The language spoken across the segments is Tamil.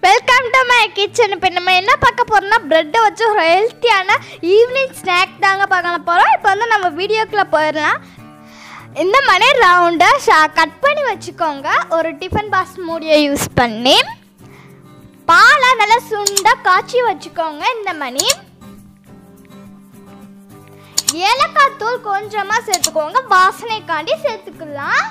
வெல்கம் டு மை கிச்சன் இப்போ நம்ம என்ன பார்க்க போறோம்னா ப்ரெட்டை வச்சு ஒரு ஹெல்த்தியான ஈவினிங் ஸ்நாக் தாங்க பார்க்க போகிறோம் இப்போ வந்து நம்ம வீடியோக்குள்ளே போயிடலாம் இந்த மாதிரி ரவுண்டாக ஷா கட் பண்ணி வச்சுக்கோங்க ஒரு டிஃபன் பாக்ஸ் மூடியை யூஸ் பண்ணி பாலை நல்லா சுண்டாக காய்ச்சி வச்சுக்கோங்க இந்த மணி ஏலக்காய் தூள் கொஞ்சமாக சேர்த்துக்கோங்க வாசனைக்காண்டி சேர்த்துக்கலாம்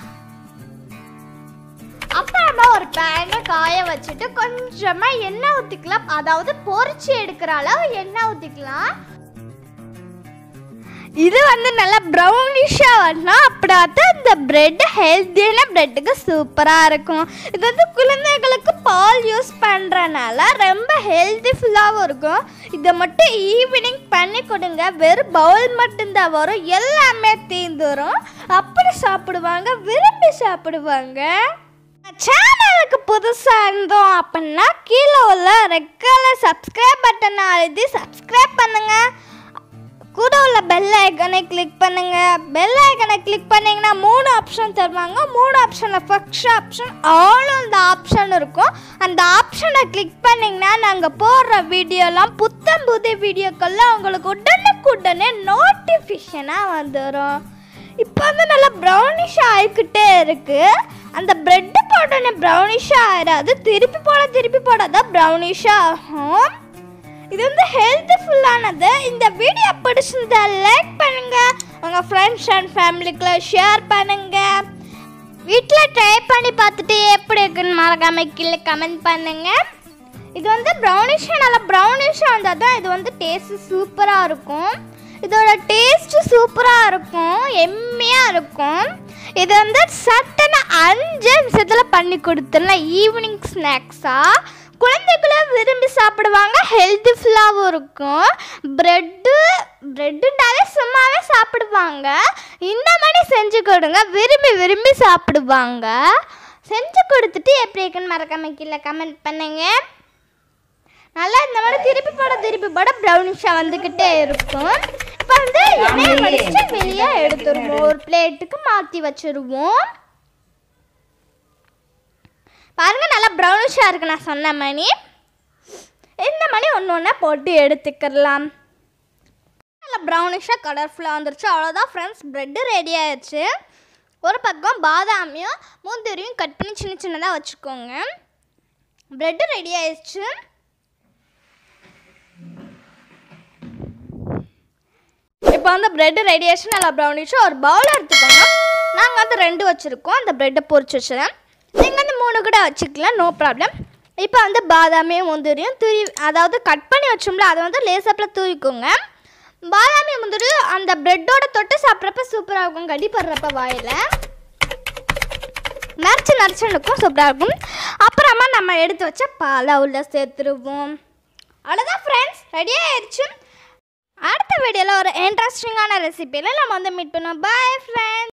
அப்புறமா ஒரு பேனை காய வச்சுட்டு கொஞ்சமா எண்ணெய் ஊற்றிக்கலாம் அதாவது பொரிச்சு எடுக்கிற அளவு எண்ணெய் ஊற்றிக்கலாம் இது வந்து நல்லா ப்ரௌனிஷாக வரணும் அப்படி பார்த்தா இந்த பிரெட் ஹெல்த்தியான பிரெட்டுக்கு சூப்பராக இருக்கும் இது வந்து குழந்தைகளுக்கு பால் யூஸ் பண்ணுறனால ரொம்ப ஹெல்த்திஃபுல்லாகவும் இருக்கும் இதை மட்டும் ஈவினிங் பண்ணி கொடுங்க வெறும் பவுல் மட்டும்தான் வரும் எல்லாமே தீந்துரும் அப்படி சாப்பிடுவாங்க விரும்பி சாப்பிடுவாங்க சேனலுக்கு புதுசாக இருந்தோம் அப்படின்னா கீழே உள்ள ரெட் கலர் சப்ஸ்கிரைப் பட்டனை அழுத்தி சப்ஸ்கிரைப் பண்ணுங்க கூட உள்ள பெல் ஐக்கனை கிளிக் பண்ணுங்க பெல் ஐக்கனை கிளிக் பண்ணீங்கன்னா மூணு ஆப்ஷன் தருவாங்க மூணு ஆப்ஷனில் ஃபர்ஸ்ட் ஆப்ஷன் ஆலும் அந்த ஆப்ஷன் இருக்கும் அந்த ஆப்ஷனை கிளிக் பண்ணிங்கன்னா நாங்கள் போடுற வீடியோலாம் புத்தம் புது வீடியோக்கெல்லாம் உங்களுக்கு உடனுக்குடனே நோட்டிஃபிகேஷனாக வந்துடும் இப்போ வந்து நல்லா ப்ரௌனிஷ் ஆகிக்கிட்டே இருக்கு அந்த ப்ரெட்டு போட்டோன்னே ப்ரௌனிஷாக ஆயிடாது திருப்பி போட திருப்பி போட தான் ப்ரௌனிஷாக ஆகும் இது வந்து ஹெல்த்ஃபுல்லானது இந்த வீடியோ பிடிச்சிருந்தா லைக் பண்ணுங்க உங்கள் ஃப்ரெண்ட்ஸ் அண்ட் ஃபேமிலிக்குள்ள ஷேர் பண்ணுங்க வீட்டில் ட்ரை பண்ணி பார்த்துட்டு எப்படி இருக்குன்னு மறக்காம கீழே கமெண்ட் பண்ணுங்க இது வந்து ப்ரௌனிஷாக நல்லா ப்ரௌனிஷாக இருந்தால் தான் இது வந்து டேஸ்ட்டு சூப்பராக இருக்கும் இதோட டேஸ்ட்டு சூப்பராக இருக்கும் எம்மையாக இருக்கும் இது வந்து சட்டன அஞ்சு நிமிஷத்தில் பண்ணி கொடுத்துடலாம் ஈவினிங் ஸ்நாக்ஸாக குழந்தைகளும் விரும்பி சாப்பிடுவாங்க ஹெல்த்திஃபுல்லாகவும் இருக்கும் ப்ரெட்டு ப்ரெட்டுனாலே சும்மாவே சாப்பிடுவாங்க இந்த மாதிரி செஞ்சு கொடுங்க விரும்பி விரும்பி சாப்பிடுவாங்க செஞ்சு கொடுத்துட்டு எப்படி இருக்குன்னு மறக்காம கீழே கமெண்ட் பண்ணுங்க நல்லா இந்த மாதிரி திருப்பி போட திருப்பி போட ப்ரௌனிஷாக வந்துக்கிட்டே இருக்கும் இப்போ வந்து எண்ணெயை வடிச்சுட்டு வெளியே எடுத்துருவோம் ஒரு பிளேட்டுக்கு மாற்றி வச்சுருவோம் பாருங்க நல்லா ப்ரௌனிஷாக இருக்கு நான் சொன்ன மணி இந்த மணி ஒன்று ஒன்றா போட்டு எடுத்துக்கலாம் நல்லா ப்ரௌனிஷாக கலர்ஃபுல்லாக வந்துருச்சு அவ்வளோதான் ஃப்ரெண்ட்ஸ் ப்ரெட்டு ரெடி ஆயிடுச்சு ஒரு பக்கம் பாதாமியும் முந்திரியும் கட் பண்ணி சின்ன சின்னதாக வச்சுக்கோங்க ப்ரெட்டு ரெடி ஆயிடுச்சு இப்போ வந்து ப்ரெட்டு ரெடி ஆயிடுச்சு நல்லா ப்ரௌனிஷு ஒரு பவுல் எடுத்துக்கோங்க நாங்கள் வந்து ரெண்டு வச்சுருக்கோம் அந்த ப்ரெட்டை பொரிச்சு வச்சுருக்கேன் நீங்கள் வந்து மூணு கூட வச்சுக்கலாம் நோ ப்ராப்ளம் இப்போ வந்து பாதாமியும் முந்திரியும் தூவி அதாவது கட் பண்ணி வச்சோம்ல அதை வந்து லேசப்பில் தூவிக்கோங்க பாதாமி முந்திரி அந்த ப்ரெட்டோட தொட்டு சாப்பிட்றப்ப சூப்பராக இருக்கும் கடிப்படுறப்ப வாயில் நரைச்சி நரைச்சி இருக்கும் சூப்பராக இருக்கும் அப்புறமா நம்ம எடுத்து வச்ச பாலை உள்ள சேர்த்துருவோம் அவ்வளோதான் ஃப்ரெண்ட்ஸ் ரெடி ஆயிடுச்சு அடுத்த வீடியோவில் ஒரு இன்ட்ரெஸ்டிங்கான ரெசிபியில் நம்ம வந்து மீட் பண்ணுவோம் பாய் ஃப்ரெண்ட்ஸ்